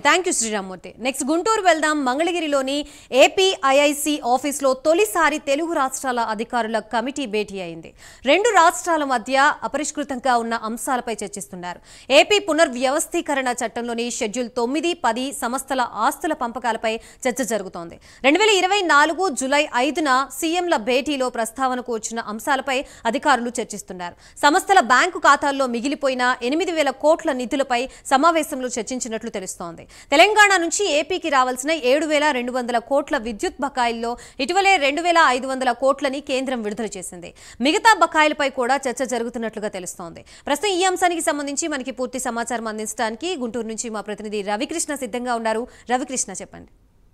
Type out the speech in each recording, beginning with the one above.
thank you Sriramamurthy next Guntur వెళ్దాం మంగళగిరిలోని APIIC ఆఫీస్లో తొలిసారి తెలుగు రాష్ట్రాల అధికారుల కమిటీ భేటీ అయింది రెండు రాష్ట్రాల మధ్య అపరిష్కృతంగా ఉన్న అంశాలపై చర్చిస్తున్నారు ఏపీ పునర్వ్యవస్థీకరణ చట్టంలోని షెడ్యూల్ తొమ్మిది పది సంస్థల ఆస్తుల పంపకాలపై చర్చ జరుగుతోంది రెండు వేల ఇరవై నాలుగు జులై ఐదున సీఎంల భేటీలో ప్రస్తావనకు వచ్చిన అంశాలపై అధికారులు చర్చిస్తున్నారు సంస్థల బ్యాంకు ఖాతాల్లో మిగిలిపోయిన ఎనిమిది వేల కోట్ల నిధులపై సమావేశంలో చర్చించినట్లు తెలుస్తోంది తెలంగాణ నుంచి ఏపీకి రావాల్సిన ఏడు వేల రెండు వందల కోట్ల విద్యుత్ బకాయిల్లో ఇటీవలే రెండు వేల ఐదు వందల కోట్లని కేంద్రం విడుదల చేసింది మిగతా బకాయిలపై కూడా చర్చ జరుగుతున్నట్లుగా తెలుస్తోంది ప్రస్తుతం ఈ అంశానికి సంబంధించి మనకి పూర్తి సమాచారం అందించడానికి గుంటూరు నుంచి మా ప్రతినిధి రవికృష్ణ సిద్ధంగా ఉన్నారు రవికృష్ణ చెప్పండి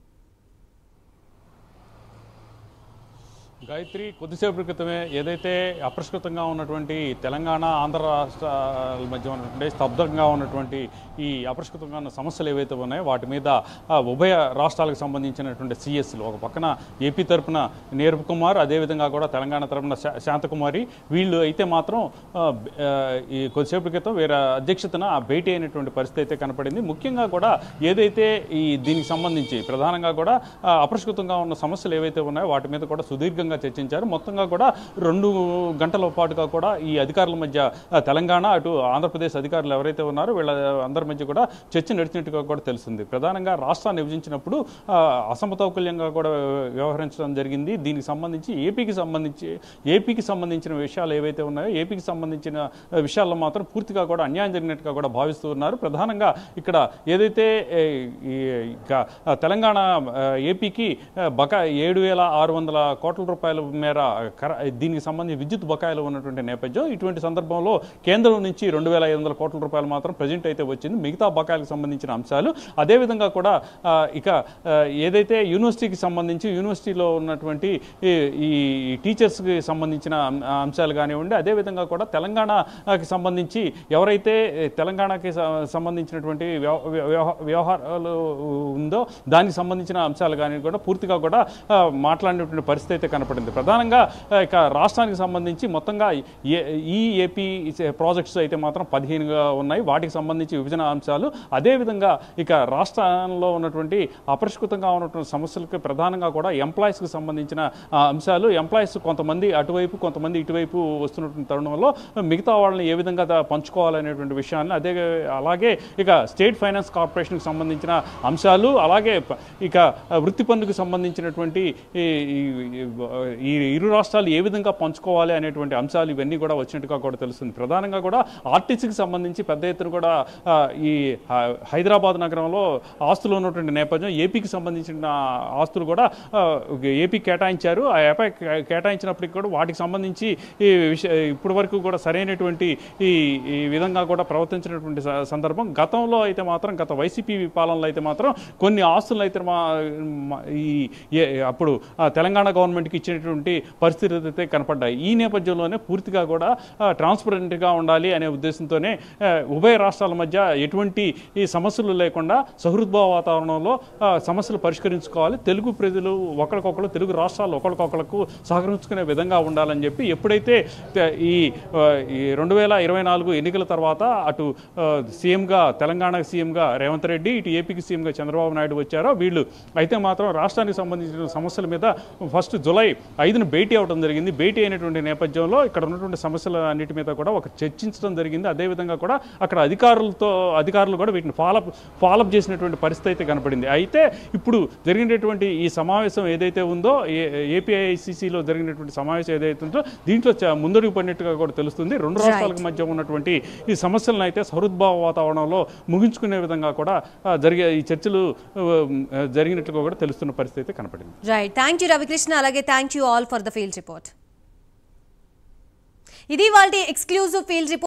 గాయత్రి కొద్దిసేపటి క్రితమే ఏదైతే అపరిష్కృతంగా ఉన్నటువంటి తెలంగాణ ఆంధ్ర రాష్ట్రాల మధ్య ఉన్నటువంటి స్తబ్దంగా ఉన్నటువంటి ఈ అపరిష్కృతంగా ఉన్న సమస్యలు ఏవైతే ఉన్నాయో వాటి మీద ఆ, ఉభయ రాష్ట్రాలకు సంబంధించినటువంటి సిఎస్లు ఒక పక్కన ఏపీ తరపున నీరబ్ కుమార్ అదేవిధంగా కూడా తెలంగాణ తరపున శా- శాంతకుమారి వీళ్ళు అయితే మాత్రం ఆ, బ- ఆ, ఈ కొద్దిసేపటి క్రితం వేరే అధ్యక్షతన ఆ భేటీ అయినటువంటి పరిస్థితి అయితే కనపడింది ముఖ్యంగా కూడా ఏదైతే ఈ దీనికి సంబంధించి ప్రధానంగా కూడా ఆ, అపరిష్కృతంగా ఉన్న సమస్యలు ఏవైతే ఉన్నాయో వాటి మీద కూడా సుదీర్ఘంగా చర్చించారు మొత్తంగా కూడా రెండు గంటల పాటుగా కూడా ఈ అధికారుల మధ్య ఆ, తెలంగాణ అటు ఆంధ్రప్రదేశ్ అధికారులు ఎవరైతే ఉన్నారో వీళ్ళ అందరి మధ్య కూడా చర్చ నడిచినట్టుగా కూడా తెలుస్తుంది ప్రధానంగా రాష్ట్రాన్ని విభజించినప్పుడు ఆ, అసమతౌకల్యంగా కూడా వ్యవహరించడం జరిగింది దీనికి సంబంధించి ఏపీకి సంబంధించి ఏపీకి సంబంధించిన విషయాలు ఏవైతే ఉన్నాయో ఏపీకి సంబంధించిన ఆ, విషయాల్లో మాత్రం పూర్తిగా కూడా అన్యాయం జరిగినట్టుగా కూడా భావిస్తూ ఉన్నారు ప్రధానంగా ఇక్కడ ఏదైతే ఏ, ఈ ఇక ఆ, తెలంగాణ ఆ, ఏపీకి ఆ, బకా ఏడు వేల ఆరు వందల కోట్ల రూపాయల మేర కర దీనికి సంబంధించి విద్యుత్ బకాయిలు ఉన్నటువంటి నేపథ్యం ఇటువంటి సందర్భంలో కేంద్రం నుంచి రెండు వేల ఐదు వందల కోట్ల రూపాయలు మాత్రం ప్రజెంట్ అయితే వచ్చింది మిగతా బకాయిలకు సంబంధించిన అంశాలు అదేవిధంగా కూడా ఆ, ఇక ఆ, ఏదైతే యూనివర్సిటీకి సంబంధించి యూనివర్సిటీలో ఉన్నటువంటి ఈ ఈ టీచర్స్కి సంబంధించిన అం- అంశాలు కానివ్వండి అదేవిధంగా కూడా తెలంగాణకి సంబంధించి ఎవరైతే ఏ, తెలంగాణకి స- సంబంధించినటువంటి వ్యవ- వ్యవ- వ్యవహారాలు ఉందో దానికి సంబంధించిన అంశాలు కానీ కూడా పూర్తిగా కూడా ఆ, మాట్లాడినటువంటి పరిస్థితి అయితే కనపడింది ప్రధానంగా ఆ, ఇక రాష్ట్రానికి సంబంధించి మొత్తంగా ఏ- ఈ ఏపీ ప్రాజెక్ట్స్ అయితే మాత్రం పదిహేనుగా ఉన్నాయి వాటికి సంబంధించి విభజన అంశాలు అదేవిధంగా ఇక రాష్ట్రంలో ఉన్నటువంటి అపరిష్కృతంగా ఉన్నటువంటి సమస్యలకు ప్రధానంగా కూడా ఎంప్లాయీస్కి సంబంధించిన ఆ, అంశాలు ఎంప్లాయీస్ కొంతమంది అటువైపు కొంతమంది ఇటువైపు వస్తున్నటువంటి తరుణంలో మిగతా వాళ్ళని ఏ విధంగా దా- పంచుకోవాలనేటువంటి విషయాన్ని అదే అలాగే ఇక స్టేట్ ఫైనాన్స్ కార్పొరేషన్కి సంబంధించిన అంశాలు అలాగే ప- ఇక వృత్తి పన్నుకు సంబంధించినటువంటి ఈ ఈ- ఈ ఇరు రాష్ట్రాలు ఏ విధంగా పంచుకోవాలి అనేటువంటి అంశాలు ఇవన్నీ కూడా వచ్చినట్టుగా కూడా తెలుస్తుంది ప్రధానంగా కూడా ఆర్టీసీకి సంబంధించి పెద్ద ఎత్తున కూడా ఆ, ఈ ఆ, హైదరాబాద్ నగరంలో ఆస్తులు ఉన్నటువంటి నేపథ్యం ఏపీకి సంబంధించిన ఆస్తులు కూడా ఆ, ఏపీ కేటాయించారు ఆ ఏపీ కే- కేటాయించినప్పటికీ కూడా వాటికి సంబంధించి ఈ విషయ ఇప్పటి వరకు కూడా సరైనటువంటి ఈ ఈ విధంగా కూడా ప్రవర్తించినటువంటి స- సందర్భం గతంలో అయితే మాత్రం గత వైసీపీ పాలనలో అయితే మాత్రం కొన్ని ఆస్తులను అయితే మా మా- ఈ ఏ- అప్పుడు ఆ తెలంగాణ గవర్నమెంట్కి ఇచ్చినటువంటి పరిస్థితులు అయితే కనపడ్డాయి ఈ నేపథ్యంలోనే పూర్తిగా కూడా ట్రాన్స్పరెంట్గా ఉండాలి అనే ఉద్దేశంతోనే ఆ, ఉభయ రాష్ట్రాల మధ్య ఎటువంటి ఈ సమస్యలు లేకుండా సహృద్భావ వాతావరణంలో ఆ, సమస్యలు పరిష్కరించుకోవాలి తెలుగు ప్రజలు ఒకరికొకరు తెలుగు రాష్ట్రాలు ఒకరికొకరికి సహకరించుకునే విధంగా ఉండాలని చెప్పి ఎప్పుడైతే త- ఈ ఆ, ఈ రెండు వేల ఇరవై నాలుగు ఎన్నికల తర్వాత అటు ఆ, సీఎంగా తెలంగాణ సీఎంగా రేవంత్ రెడ్డి ఇటు ఏపీకి సీఎంగా చంద్రబాబు నాయుడు వచ్చారో వీళ్ళు అయితే మాత్రం రాష్ట్రానికి సంబంధించిన సమస్యల మీద ఫస్ట్ జులై ఐదున భేటీ అవడం జరిగింది భేటీ అయినటువంటి నేపథ్యంలో ఇక్కడ ఉన్నటువంటి సమస్యల అన్నిటి మీద కూడా ఒక చర్చించడం జరిగింది అదేవిధంగా కూడా అక్కడ అధికారులతో అధికారులు కూడా వీటిని ఫాలోఅప్ ఫాలోఅప్ చేసినటువంటి పరిస్థితి అయితే కనపడింది అయితే ఇప్పుడు జరిగినటువంటి ఈ సమావేశం ఏదైతే ఉందో ఏపీఐసిసిలో జరిగినటువంటి సమావేశం ఏదైతే ఉందో దీంట్లో చ- ముందడుగు పడినట్టుగా కూడా తెలుస్తుంది రెండు రాష్ట్రాలకు మధ్య ఉన్నటువంటి ఈ సమస్యలను అయితే సహృద్భావ వాతావరణంలో ముగించుకునే విధంగా కూడా ఆ, జరిగే ఈ చర్చలు ఆ, జరిగినట్టుగా కూడా తెలుస్తున్న పరిస్థితి అయితే కనపడింది రైట్ థ్యాంక్ యూ రవికృష్ణ అలాగే thank you all for the field report ఇది వాళ్ళ ఎక్స్క్లూజివ్ ఫీల్డ్ రిపోర్ట్